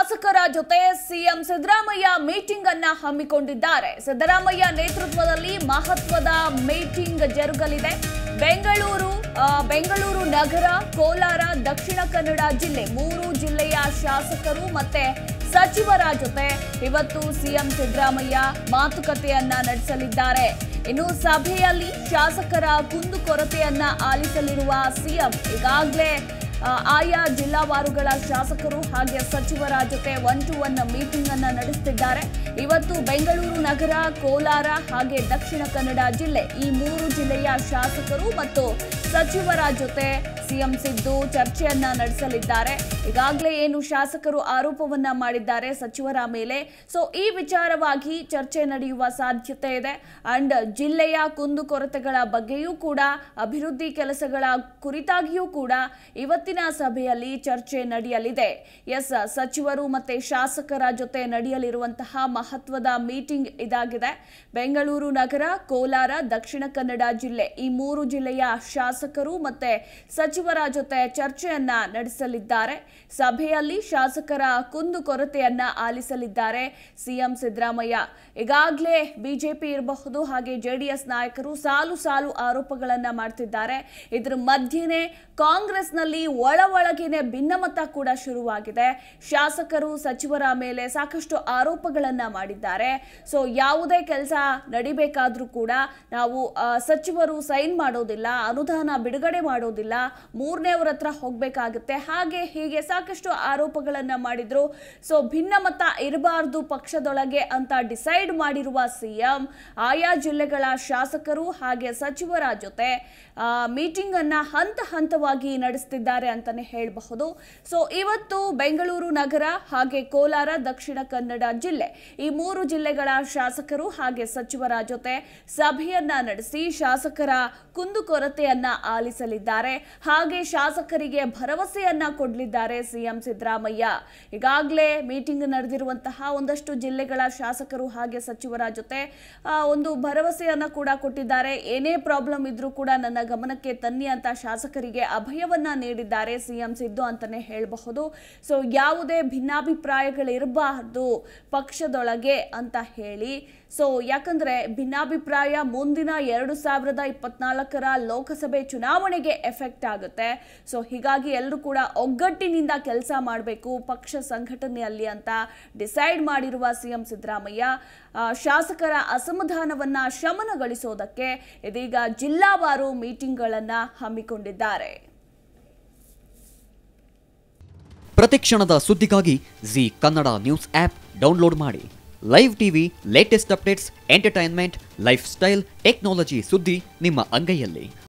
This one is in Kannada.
ಶಾಸಕರ ಜೊತೆ ಸಿಎಂ ಸಿದ್ದರಾಮಯ್ಯ ಮೀಟಿಂಗ್ ಅನ್ನ ಹಮ್ಮಿಕೊಂಡಿದ್ದಾರೆ ಸಿದ್ದರಾಮಯ್ಯ ನೇತೃತ್ವದಲ್ಲಿ ಮಹತ್ವದ ಮೀಟಿಂಗ್ ಜರುಗಲಿದೆ ಬೆಂಗಳೂರು ಆ, ಬೆಂಗಳೂರು ನಗರ ಕೋಲಾರ ದಕ್ಷಿಣ ಕನ್ನಡ ಜಿಲ್ಲೆ ಮೂರು ಜಿಲ್ಲೆಯ ಶಾಸಕರು ಮತ್ತೆ ಸಚಿವರ ಜೊತೆ ಇವತ್ತು ಸಿಎಂ ಸಿದ್ದರಾಮಯ್ಯ ಮಾತುಕತೆಯನ್ನ ನಡೆಸಲಿದ್ದಾರೆ ಇನ್ನು ಸಭೆಯಲ್ಲಿ ಶಾಸಕರ ಕುಂದುಕೊರತೆಯನ್ನ ಆಲಿಸಲಿರುವ ಸಿಎಂ ಈಗಾಗಲೇ ಆ, ಆಯಾ ಜಿಲ್ಲಾವಾರುಗಳ ಶಾಸಕರು ಹಾಗೆ ಸಚಿವರ ಜೊತೆ ಒನ್ ಟು ಒನ್ ಮೀಟಿಂಗ್ ಅನ್ನ ನಡೆಸುತ್ತಿದ್ದಾರೆ ಇವತ್ತು ಬೆಂಗಳೂರು ನಗರ ಕೋಲಾರ ಹಾಗೆ ದಕ್ಷಿಣ ಕನ್ನಡ ಜಿಲ್ಲೆ ಈ ಮೂರು ಜಿಲ್ಲೆಯ ಶಾಸಕರು ಮತ್ತು ಸಚಿವರ ಜೊತೆ ಸಿಎಂ ಸಿದ್ದು ಚರ್ಚೆಯನ್ನ ನಡೆಸಲಿದ್ದಾರೆ ಈಗಾಗಲೇ ಏನು ಶಾಸಕರು ಆರೋಪವನ್ನ ಮಾಡಿದ್ದಾರೆ ಸಚಿವರ ಮೇಲೆ ಸೊ ಈ ವಿಚಾರವಾಗಿ ಚರ್ಚೆ ನಡೆಯುವ ಸಾಧ್ಯತೆ ಇದೆ ಅಂಡ್ ಜಿಲ್ಲೆಯ ಕುಂದುಕೊರತೆಗಳ ಬಗ್ಗೆಯೂ ಕೂಡ ಅಭಿವೃದ್ಧಿ ಕೆಲಸಗಳ ಕುರಿತಾಗಿಯೂ ಕೂಡ ಇವತ್ತಿನ ಸಭೆಯಲ್ಲಿ ಚರ್ಚೆ ನಡೆಯಲಿದೆ ಎಸ್ ಸಚಿವರು ಮತ್ತೆ ಶಾಸಕರ ಜೊತೆ ನಡೆಯಲಿರುವಂತಹ ಮಹತ್ವದ ಮೀಟಿಂಗ್ ಇದಾಗಿದೆ ಬೆಂಗಳೂರು ನಗರ ಕೋಲಾರ ದಕ್ಷಿಣ ಕನ್ನಡ ಜಿಲ್ಲೆ ಈ ಮೂರು ಜಿಲ್ಲೆಯ ಶಾಸಕರು ಮತ್ತೆ ಸಚಿವರ ಜೊತೆ ಚರ್ಚೆಯನ್ನ ನಡೆಸಲಿದ್ದಾರೆ ಸಭೆಯಲ್ಲಿ ಶಾಸಕರ ಕುಂದುಕೊರತೆಯನ್ನ ಆಲಿಸಲಿದ್ದಾರೆ ಸಿಎಂ ಸಿದ್ದರಾಮಯ್ಯ ಈಗಾಗಲೇ ಬಿಜೆಪಿ ಇರಬಹುದು ಹಾಗೆ ಜೆಡಿಎಸ್ ನಾಯಕರು ಸಾಲು ಸಾಲು ಆರೋಪಗಳನ್ನ ಮಾಡ್ತಿದ್ದಾರೆ ಇದ್ರ ಮಧ್ಯೆನೇ ಕಾಂಗ್ರೆಸ್ನಲ್ಲಿ ಒಳ ಒಳಗಿನ ಭಿನ್ನಮತ ಕೂಡ ಶುರುವಾಗಿದೆ ಶಾಸಕರು ಸಚಿವರ ಮೇಲೆ ಸಾಕಷ್ಟು ಆರೋಪಗಳನ್ನ ಮಾಡಿದ್ದಾರೆ ಸೊ ಯಾವುದೇ ಕೆಲಸ ನಡಿಬೇಕಾದ್ರೂ ಕೂಡ ನಾವು ಆ, ಸಚಿವರು ಸೈನ್ ಮಾಡೋದಿಲ್ಲ ಅನುದಾನ ಬಿಡುಗಡೆ ಮಾಡೋದಿಲ್ಲ ಮೂರನೇವ್ರ ಹತ್ರ ಹೋಗ್ಬೇಕಾಗುತ್ತೆ ಹಾಗೆ ಹೀಗೆ ಸಾಕಷ್ಟು ಆರೋಪಗಳನ್ನ ಮಾಡಿದ್ರು ಸೊ ಭಿನ್ನಮತ ಇರಬಾರ್ದು ಪಕ್ಷದೊಳಗೆ ಅಂತ ಡಿಸೈಡ್ ಮಾಡಿರುವ ಸಿಎಂ ಆಯಾ ಜಿಲ್ಲೆಗಳ ಶಾಸಕರು ಹಾಗೆ ಸಚಿವರ ಜೊತೆ ಮೀಟಿಂಗ್ ಅನ್ನ ಹಂತ ಹಂತವಾಗಿ ನಡೆಸ್ತಿದ್ದಾರೆ ಅಂತಾನೆ ಹೇಳಬಹುದು ಸೊ ಇವತ್ತು ಬೆಂಗಳೂರು ನಗರ ಹಾಗೆ ಕೋಲಾರ ದಕ್ಷಿಣ ಕನ್ನಡ ಜಿಲ್ಲೆ ಈ ಮೂರು ಜಿಲ್ಲೆಗಳ ಶಾಸಕರು ಹಾಗೆ ಸಚಿವರ ಜೊತೆ ಸಭೆಯನ್ನ ನಡೆಸಿ ಶಾಸಕರ ಕುಂದುಕೊರತೆಯನ್ನ ಆಲಿಸಲಿದ್ದಾರೆ ಹಾಗೆ ಶಾಸಕರಿಗೆ ಭರವಸೆಯನ್ನ ಕೊಡಲಿದ್ದಾರೆ ಸಿಎಂ ಸಿದ್ದರಾಮಯ್ಯ ಈಗಾಗಲೇ ಮೀಟಿಂಗ್ ನಡೆದಿರುವಂತಹ ಒಂದಷ್ಟು ಜಿಲ್ಲೆಗಳ ಶಾಸಕರು ಹಾಗೆ ಸಚಿವರ ಜೊತೆ ಆ, ಒಂದು ಭರವಸೆಯನ್ನ ಕೂಡ ಕೊಟ್ಟಿದ್ದಾರೆ ಏನೇ ಪ್ರಾಬ್ಲಮ್ ಇದ್ರೂ ಕೂಡ ನನ್ನ ಗಮನಕ್ಕೆ ತನ್ನಿ ಅಂತ ಶಾಸಕರಿಗೆ ಅಭಯವನ್ನ ನೀಡಿದ್ದಾರೆ ಸಿಎಂ ಸಿದ್ದು ಅಂತಾನೆ ಹೇಳಬಹುದು ಸೊ ಯಾವುದೇ ಭಿನ್ನಾಭಿಪ್ರಾಯಗಳಿರಬಾರ್ದು ಪಕ್ಷದೊಳಗೆ ಅಂತ ಹೇಳಿ ಸೊ ಯಾಕಂದ್ರೆ ಭಿನ್ನಾಭಿಪ್ರಾಯ ಮುಂದಿನ ಎರಡು ಸಾವಿರದ ಇಪ್ಪತ್ನಾಲ್ಕರ ಲೋಕಸಭೆ ಚುನಾವಣೆಗೆ ಎಫೆಕ್ಟ್ ಆಗುತ್ತೆ ಸೊ ಹೀಗಾಗಿ ಎಲ್ಲರೂ ಕೂಡ ಒಗ್ಗಟ್ಟಿನಿಂದ ಕೆಲಸ ಮಾಡಬೇಕು ಪಕ್ಷ ಸಂಘಟನೆಯಲ್ಲಿ ಅಂತ ಡಿಸೈಡ್ ಮಾಡಿರುವ ಸಿಎಂ ಸಿದ್ದರಾಮಯ್ಯ ಆ, ಶಾಸಕರ ಅಸಮಾಧಾನವನ್ನ ಶಮನಗೊಳಿಸೋದಕ್ಕೆ ಇದೀಗ ಜಿಲ್ಲಾವಾರು ಮೀಟಿಂಗ್ಗಳನ್ನ ಹಮ್ಮಿಕೊಂಡಿದ್ದಾರೆ ಪ್ರತಿಕ್ಷಣದ ಸುದ್ದಿಗಾಗಿ Zee Kannada news app download ಮಾಡಿ live TV latest updates entertainment lifestyle technology ಸುದ್ದಿ ನಿಮ್ಮ ಅಂಗೈಯಲ್ಲಿ